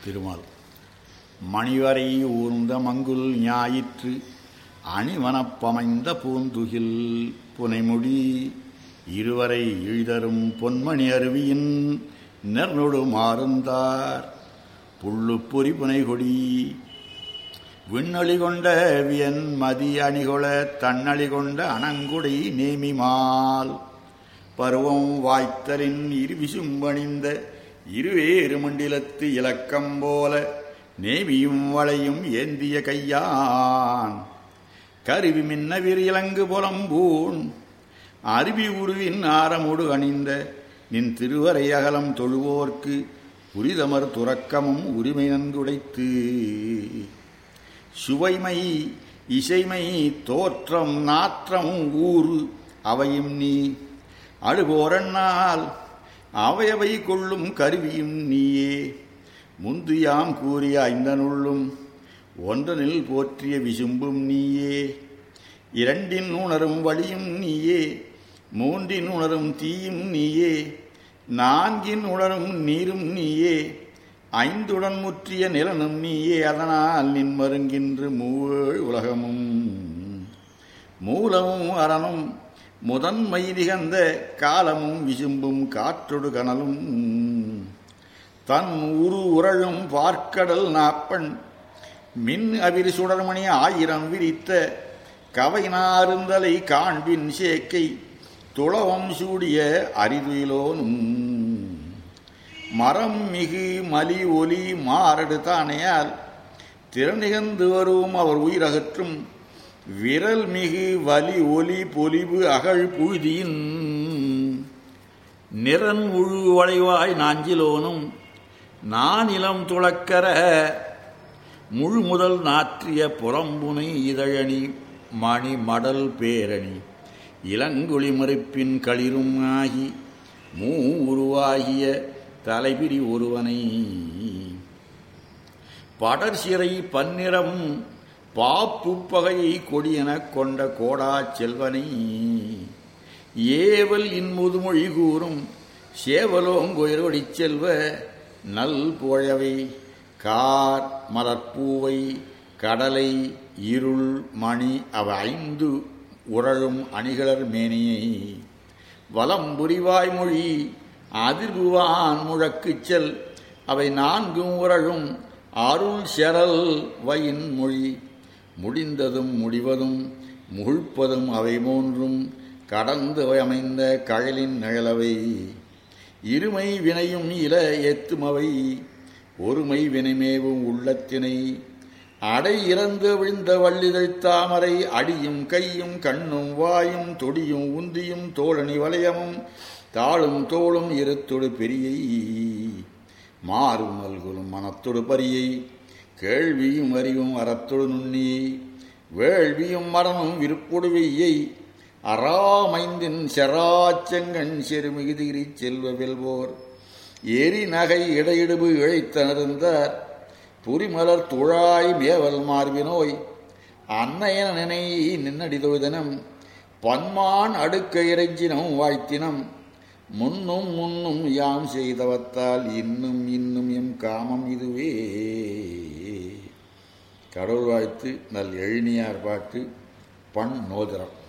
திருமால் மணிவரை ஊர்ந்த மங்குல் ஞாயிற்று அணிவனப்பமைந்த பூந்துகில் புனைமுடி இருவரை இழிதரும் பொன்மணி அருவியின் நெர்நொடு மாறுந்தார் புள்ளுப்பொறி புனைகொடி விண்ணொளி கொண்ட வியன் மதி அணிகொள தன்னளி கொண்ட அணங்குடை நேமிமால் பருவம் வாய்த்தலின் இருவிசும்பணிந்த இருவேறு மண்டிலத்து இலக்கம் போல நேமியும் வளையும் ஏந்திய கையான் கருவி மின்னவிர் இலங்கு புலம்பூன் அருவி உருவின் ஆரமுடு அணிந்த நின் திருவரை அகலம் தொழுவோர்க்கு உரிதமர் துறக்கமும் உரிமை நன்குடைத்து சுவைமை இசைமை தோற்றம் நாற்றம் ஊறு அவையும் நீ அழுபோரன்னால் அவையவை கொள்ளும் கருவியும் நீயே முந்தியாம் கூறிய ஐந்தனுள்ளும் ஒன்றனில் போற்றிய விசும்பும் நீயே இரண்டின் உணரும் வழியும் நீயே மூன்றின் உணரும் தீயும் நீயே நான்கின் உணரும் நீரும் நீயே ஐந்துடன் முற்றிய நிலனும் நீயே அதனால் நின் மருங்கின்று மூவேழ் உலகமும் மூலமும் அரணும் முதன்மை நிகழ்ந்த காலமும் விசும்பும் காற்றொடு கனலும் தன் உரு உரழும் பார்க்கடல் நாப்பண் மின் அவிர் சுடர்மணி ஆயிரம் விரித்த கவைனாருந்தலை காண்பின் சேக்கை துளவம் சூடிய அரிதுயிலோனும் மரம் மிகு மலி ஒலி மாரடு தானையால் திறநிகழ்ந்து வரும் அவர் உயிரகற்றும் விரல் மிகு வலி ஒலி பொலிவு அகழ் புழுதியின் நிறன் உழு வளைவாய் நாஞ்சிலோனும் நானிலம் துளக்கர முழு முதல் நாற்றிய புறம்புனை இதழணி மணி மடல் பேரணி இளங்குழி மறுப்பின் களிரும் ஆகி மூ உருவாகிய தலைபிரி ஒருவனை படர்சிறை பன்னிறம் பாப்புப்பகையை கொடியெனக் கொண்ட கோடா செல்வனை ஏவல் இன்முதுமொழி கூறும் சேவலோங்கொயரொடிச் செல்வ நல் புகழவை கார் மலர்ப்பூவை கடலை இருள் மணி அவ ஐந்து உரழும் அணிகளர் மேனியை வலம் புரிவாய் மொழி அதிர்வுவான் முழக்குச் செல் அவை நான்கும் உரழும் அருள் செரல் வயின் மொழி முடிந்ததும் முடிவதும் முகிழ்ப்பதும் அவை மூன்றும் கடந்து அமைந்த கழலின் நிழலவை இருமை வினையும் இல எத்துமவை ஒருமை வினைமேவும் உள்ளத்தினை அடை இறந்து விழுந்த வள்ளிதழ் தாமரை அடியும் கையும் கண்ணும் வாயும் தொடியும் உந்தியும் தோழனி வளையமும் தாளும் தோளும் இருத்தொடு பெரியை மாறும் நல்குலும் மனத்தொடு பரியை கேள்வியும் அறிவும் அறத்தொடு நுண்ணியை வேள்வியும் மரணம் விருப்பொடு வெய்யை அறாமைந்தின் செராச்செங்கண் செருமிகுதிரி செல்வ வெல்வோர் எரி நகை இடையிடுபு இழைத்தனர்ந்தார் புரிமலர் துழாய் மேவல் மார்பினோய் அன்னையன நினை நின்னடி தொழுதனம் பன்மான் அடுக்க இறைஞ்சினம் வாழ்த்தினம் முன்னும் முன்னும் யாம் செய்தவத்தால் இன்னும் இன்னும் எம் காமம் இதுவே கடவுள் வாழ்த்து நல் எழினியார் பாட்டு பண் நோதரம்